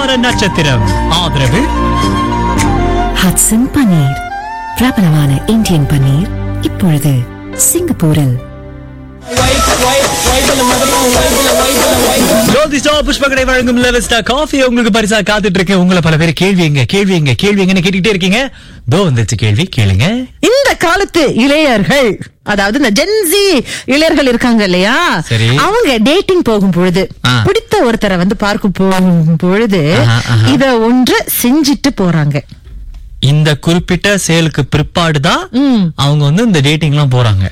வார நட்சத்திரம் ஆதரவு ஹட்சன் பன்னீர் பிரபலமான இந்தியன் பன்னீர் இப்பொழுது சிங்கப்பூரில் ஜோதிஷா புஷ்பகடை வழங்கும் லெவஸ்டா காஃபி உங்களுக்கு பரிசா காத்துட்டு இருக்கு உங்களை பல பேர் கேள்விங்க கேள்விங்க கேள்விங்கன்னு கேட்டுக்கிட்டே இருக்கீங்க தோ வந்துச்சு கேள்வி கேளுங்க இந்த காலத்து இளையர்கள் அதாவது இந்த ஜென்சி இளையர்கள் இருக்காங்க இல்லையா சரி. அவங்க டேட்டிங் போகும் பொழுது ஆ. பிடித்த ஒருத்தரை வந்து பார்க்க போகும் பொழுது ஆஹா, ஆஹா. இத ஒன்று செஞ்சிட்டு போறாங்க இந்த குறிப்பிட்ட செயலுக்கு பிற்பாடுதான் ம். அவங்க வந்து இந்த டேட்டிங் எல்லாம் போறாங்க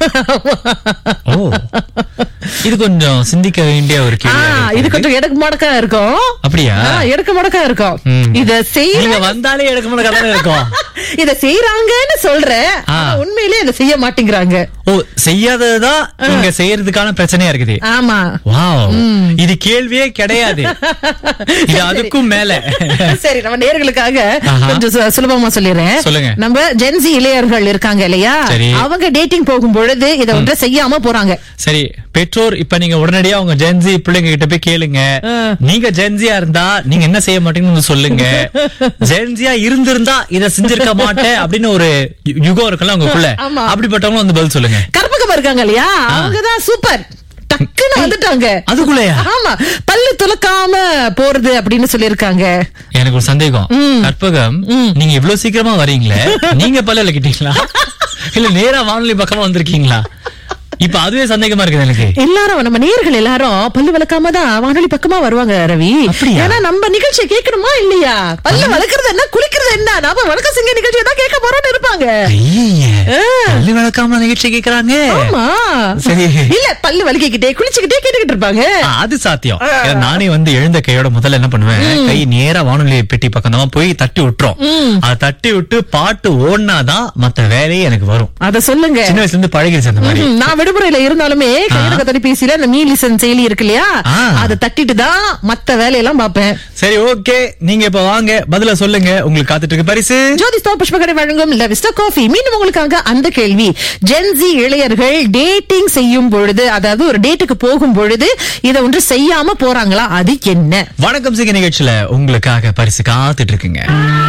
ஓ இது கொஞ்சம் சிந்திக்க வேண்டிய ஒரு ஆ, கேள்வி இது கொஞ்சம் எடுக்க மடக்கா இருக்கும் அப்படியா? ஆ, எடுக்க மடக்கா இருக்கும் ம். இத செய்ய நீங்க வந்தாலே எடுக்க முடியாத கதை இருக்கும் இத செய்யறாங்கன்னு சொல்றேன் ஆ. ஆனா உண்மையிலேயே இத செய்ய மாட்டேங்கிறாங்க ஓ செய்யாததுதான் இங்க செய்யறதுக்கான பிரச்சனையா இருக்குது ஆமா வாவ் இது கேள்வியே கிடையாது இது அதுக்கும் மேல சரி நம்ம நேர்களுக்காக ஆஹா. கொஞ்சம் சு- சுலபமா சொல்லிடுறேன் சொல்லுங்க. நம்ம ஜென்சி இளையர்கள் இருக்காங்க இல்லையா சரி. அவங்க டேட்டிங் போகும் பொழுது இத ஒன்று செய்யாம போறாங்க சரி பெற்றோர் இப்ப நீங்க உடனடியா உங்க ஜென்சி பிள்ளைங்க கிட்ட போய் கேளுங்க ஆ. நீங்க ஜென்சியா இருந்தா நீங்க என்ன செய்ய மாட்டீங்கன்னு சொல்லுங்க ஜென்சியா இருந்திருந்தா இத செஞ்சிருக்க மாட்டேன் அப்படின்னு ஒரு யு- யுகம் இருக்குல்ல உங்களுக்குள்ள ஆமா. அப்படிப்பட்டவங்க வந்து பதில் சொல்லுங்க கற்பகம் இருக்காங்க இல்லையா அவங்கதான் சூப்பர் டக்குன்னு வந்துட்டாங்க அதுக்குள்ளயா ஆமா பல்லு துலக்காம போறது அப்படின்னு சொல்லிருக்காங்க எனக்கு ஒரு சந்தேகம் கற்பகம் நீங்க இவ்வளவு சீக்கிரமா வரீங்களே நீங்க பல்ல விளக்கிட்டீங்களா இல்ல நேரா வானொலி பக்கமா வந்திருக்கீங்களா இப்ப அதுவே சந்தேகமா இருக்குது எனக்கு எல்லாரும் நம்ம நேர்கள் எல்லாரும் பல்லு விளக்காம தான் வானொலி பக்கமா வருவாங்க ரவி அப்படியா? ஏன்னா நம்ம நிகழ்ச்சியை கேட்கணுமா இல்லையா பல்ல வளர்க்கறது என்ன குளிக்கிறது என்ன நாம வணக்க சிங்க நிகழ்ச்சியை தான் கேட்க போறோம்னு இருப்பாங்க ஐயையே. ஆ. பல்லு விளக்காம நிகழ்ச்சி கேக்குறாங்க ஆமா சரி. இல்ல பல்லு வலிக்கிட்டே குளிச்சுக்கிட்டே கேட்டுக்கிட்டு இருப்பாங்க ஆ, அது சாத்தியம் ஏன்னா நானே வந்து எழுந்த கையோட முதல்ல என்ன பண்ணுவேன் கை நேரா வானொலி பெட்டி பக்கம் தான் போய் தட்டி விட்டுரும் அதை தட்டி விட்டு பாட்டு ஓடினாதான் மத்த வேலையே எனக்கு வரும் அத சொல்லுங்க சின்ன வயசுல இருந்து பழகிடுச்சு அந்த மாதிரி ம், நான் விடுமுறையில இருந்தாலுமே கையடக்க தொலைபேசியில அந்த மீ லிசன் செயலி இருக்கு இல்லையா ஆ. அதை தட்டிட்டு தான் மத்த வேலையெல்லாம் பாப்பேன் சரி ஓகே நீங்க இப்ப வாங்க பதில சொல்லுங்க உங்களுக்கு காத்துட்டு இருக்கு பரிசு ஜோதி ஸ்டோ புஷ்பகடை வழங்கும் லெவிஸ்டா காஃபி மீண்டும் உங்களுக்காக அந்த கேள்வி ஜென்சி இளையர்கள் டேட்டிங் செய்யும் பொழுது அதாவது ஒரு டேட்டுக்கு போகும் பொழுது இதை ஒன்று செய்யாம போறாங்களா அது என்ன வணக்கம் சிங்க நிகழ்ச்சியில உங்களுக்காக பரிசு காத்துட்டு இருக்குங்க